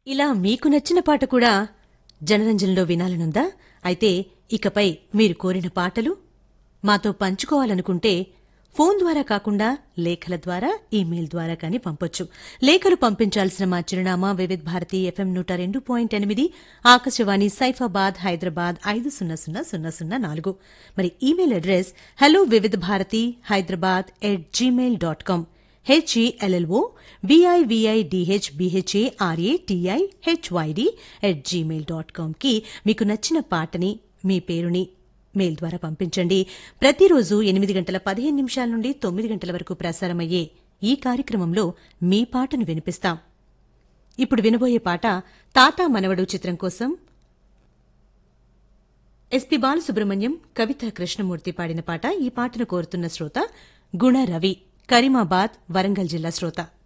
ఇలా మీకు నచ్చిన పాట కూడా జనరంజన్లో వినాలనుందా అయితే ఇకపై మీరు కోరిన పాటలు మాతో పంచుకోవాలనుకుంటే ఫోన్ ద్వారా కాకుండా లేఖల ద్వారా ఈమెయిల్ ద్వారా కానీ పంపొచ్చు లేఖలు పంపించాల్సిన మా చిరునామా వివిధ్ భారతి ఎఫ్ఎం నూట రెండు పాయింట్ ఎనిమిది ఆకాశవాణి సైఫాబాద్ హైదరాబాద్ ఐదు సున్నా సున్నా సున్నా సున్నా నాలుగు మరి email address hello Vividh Bharati Hyderabad at Gmail dot com H E L L O V I V I D H B H A R A T I H Y D at Gmail dot కామ్కి మీకు నచ్చిన పాటని మీ పేరుని మెయిల్ ద్వారా పంపించండి ప్రతిరోజు ఎనిమిది గంటల పదిహేను నిమిషాల నుండి తొమ్మిది గంటల వరకు ప్రసారమయ్యే ఈ కార్యక్రమంలో మీ పాటను వినిపిస్తాం ఇప్పుడు వినబోయే పాట తాత మనవడు చిత్రం కోసం ఎస్పి బాలసుబ్రహ్మణ్యం కవిత కృష్ణమూర్తి పాడిన పాట ఈ పాటను కోరుతున్న శ్రోత గుణ రవి కరీమాబాద్ వరంగల్ జిల్లా శ్రోత